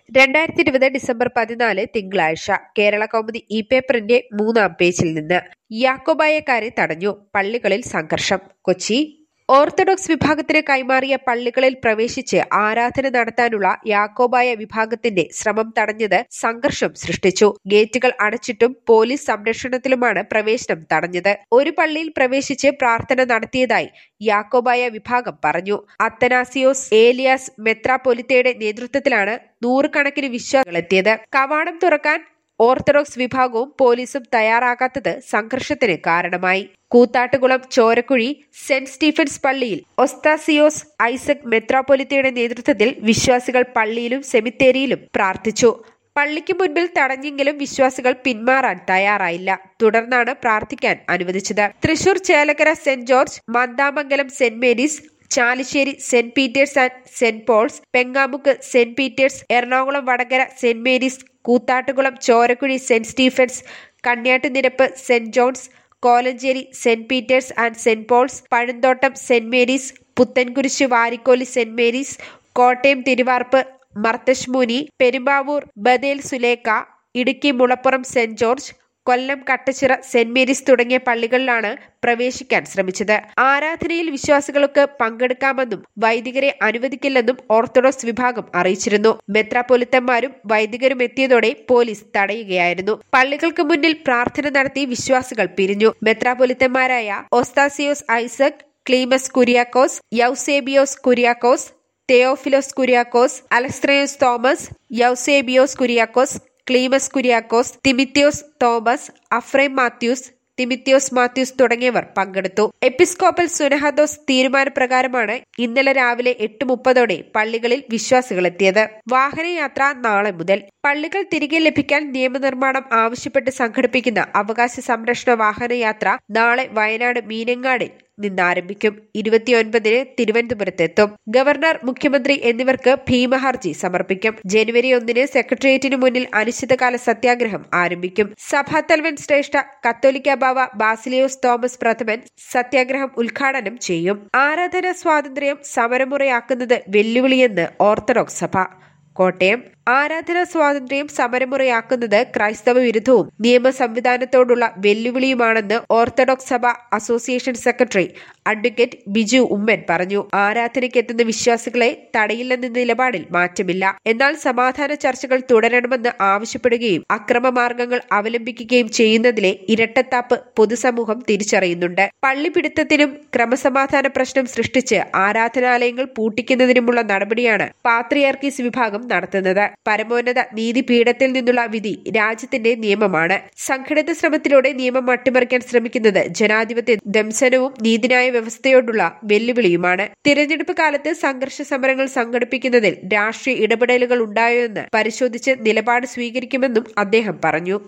രണ്ടായിരത്തി ഇരുപത് ഡിസംബർ പതിനാല് തിങ്കളാഴ്ച കേരള കൗമുദി ഇ പേപ്പറിന്റെ മൂന്നാം പേജിൽ നിന്ന് യാക്കോബായക്കാരെ തടഞ്ഞു പള്ളികളിൽ സംഘർഷം കൊച്ചി ഓർത്തഡോക്സ് വിഭാഗത്തിന് കൈമാറിയ പള്ളികളിൽ പ്രവേശിച്ച് ആരാധന നടത്താനുള്ള യാക്കോബായ വിഭാഗത്തിന്റെ ശ്രമം തടഞ്ഞത് സംഘർഷം സൃഷ്ടിച്ചു ഗേറ്റുകൾ അടച്ചിട്ടും പോലീസ് സംരക്ഷണത്തിലുമാണ് പ്രവേശനം തടഞ്ഞത് ഒരു പള്ളിയിൽ പ്രവേശിച്ച് പ്രാർത്ഥന നടത്തിയതായി യാക്കോബായ വിഭാഗം പറഞ്ഞു അത്തനാസിയോസ് ഏലിയാസ് മെത്രാപൊലിത്തയുടെ നേതൃത്വത്തിലാണ് നൂറുകണക്കിന് വിശ്വാസികളെത്തിയത് കവാടം തുറക്കാൻ ഓർത്തഡോക്സ് വിഭാഗവും പോലീസും തയ്യാറാകാത്തത് സംഘർഷത്തിന് കാരണമായി കൂത്താട്ടുകുളം ചോരക്കുഴി സെന്റ് സ്റ്റീഫൻസ് പള്ളിയിൽ ഒസ്താസിയോസ് ഐസക് മെത്രാപൊലിത്തയുടെ നേതൃത്വത്തിൽ വിശ്വാസികൾ പള്ളിയിലും സെമിത്തേരിയിലും പ്രാർത്ഥിച്ചു പള്ളിക്ക് മുൻപിൽ തടഞ്ഞെങ്കിലും വിശ്വാസികൾ പിന്മാറാൻ തയ്യാറായില്ല തുടർന്നാണ് പ്രാർത്ഥിക്കാൻ അനുവദിച്ചത് Thrissur Chelakkara saint George Mandamangalam saint Mary's Chalissery saint Peter's and saint Paul's Pengamuck saint Peter's Ernakulam Vadakara saint Mary's Koothattukulam Chorakkuzhi saint Stephen's Kanyattunirappu saint John's Kolenchery saint Peter's and saint Paul's Pazhanthottam saint Mary's Puthencruz Varikoli saint Mary's Kottayam Thiruvarppu Marthashmooni Perumbavoor Bethel Sulekha Idukki Mulappuram saint George Kollam Kattachira saint Mary's തുടങ്ങിയ പള്ളികളിലാണ് പ്രവേശിക്കാൻ ശ്രമിച്ചത് ആരാധനയിൽ വിശ്വാസികൾക്ക് പങ്കെടുക്കാമെന്നും വൈദികരെ അനുവദിക്കില്ലെന്നും orthodox വിഭാഗം അറിയിച്ചിരുന്നു മെത്രാപൊലിത്തന്മാരും വൈദികരും എത്തിയതോടെ പോലീസ് തടയുകയായിരുന്നു പള്ളികൾക്ക് മുന്നിൽ പ്രാർത്ഥന നടത്തി വിശ്വാസികൾ പിരിഞ്ഞു മെത്രാപൊലിത്തന്മാരായ Osthathios Isaac Cleemis Kuriakose Yousebios Kuriakose Theophilos Kuriakose Alasthrayos Thomas Yousebios Kuriakose Cleemis Kuriakose Thimothios Thomas Aphrem Mathews Thimothios Mathews തുടങ്ങിയവർ പങ്കെടുത്തു എപ്പിസ്കോപ്പൽ സുനഹദോസ് തീരുമാനപ്രകാരമാണ് ഇന്നലെ രാവിലെ എട്ട് മുപ്പതോടെ പള്ളികളിൽ വിശ്വാസികൾ എത്തിയത് വാഹനയാത്ര നാളെ മുതൽ പള്ളികൾ തിരികെ ലഭിക്കാൻ നിയമനിർമ്മാണം ആവശ്യപ്പെട്ട് സംഘടിപ്പിക്കുന്ന അവകാശ സംരക്ഷണ വാഹനയാത്ര നാളെ വയനാട് മീനങ്ങാടിൽ നിന്നാരംഭിക്കും ഇരുപത്തിയൊൻപതിന് തിരുവനന്തപുരത്തെത്തും ഗവർണർ മുഖ്യമന്ത്രി എന്നിവർക്ക് ഭീമഹർജി സമർപ്പിക്കും ജനുവരി ഒന്നിന് സെക്രട്ടേറിയറ്റിനു മുന്നിൽ അനിശ്ചിതകാല സത്യാഗ്രഹം ആരംഭിക്കും സഭാതലവൻ ശ്രേഷ്ഠ കത്തോലിക്ക ബാവ ബാസിലിയോസ് തോമസ് പ്രഥമൻ സത്യാഗ്രഹം ഉദ്ഘാടനം ചെയ്യും ആരാധന സ്വാതന്ത്ര്യം സമരമുറയാക്കുന്നത് വെല്ലുവിളിയെന്ന് ഓർത്തഡോക്സ് സഭ കോട്ടയം ആരാധനാ സ്വാതന്ത്ര്യം സമരമുറയാക്കുന്നത് ക്രൈസ്തവ വിരുദ്ധവും നിയമ സംവിധാനത്തോടുള്ള വെല്ലുവിളിയുമാണെന്ന് ഓർത്തഡോക്സ് സഭ association secretary advocate Biju Oommen പറഞ്ഞു ആരാധനയ്ക്കെത്തുന്ന വിശ്വാസികളെ തടയില്ലെന്ന നിലപാടിൽ മാറ്റമില്ല എന്നാൽ സമാധാന ചർച്ചകൾ തുടരണമെന്ന് ആവശ്യപ്പെടുകയും അക്രമമാർഗങ്ങൾ അവലംബിക്കുകയും ചെയ്യുന്നതിലെ ഇരട്ടത്താപ്പ് പൊതുസമൂഹം തിരിച്ചറിയുന്നുണ്ട് പള്ളിപിടുത്തത്തിനും ക്രമസമാധാന പ്രശ്നം സൃഷ്ടിച്ച് ആരാധനാലയങ്ങൾ പൂട്ടിക്കുന്നതിനുമുള്ള നടപടിയാണ് പാത്രിയാർക്കീസ് വിഭാഗം നടത്തുന്നത് പരമോന്നത നീതിപീഠത്തിൽ നിന്നുള്ള വിധി രാജ്യത്തിന്റെ നിയമമാണ് സംഘടിത ശ്രമത്തിലൂടെ നിയമം അട്ടിമറിക്കാൻ ശ്രമിക്കുന്നത് ജനാധിപത്യ ദംശനവും നീതിന്യായ വ്യവസ്ഥയോടുള്ള വെല്ലുവിളിയുമാണ് തിരഞ്ഞെടുപ്പ് കാലത്ത് സംഘർഷ സമരങ്ങൾ സംഘടിപ്പിക്കുന്നതിൽ രാഷ്ട്രീയ ഇടപെടലുകൾ ഉണ്ടായോ എന്ന് പരിശോധിച്ച് നിലപാട് സ്വീകരിക്കുമെന്നും അദ്ദേഹം പറഞ്ഞു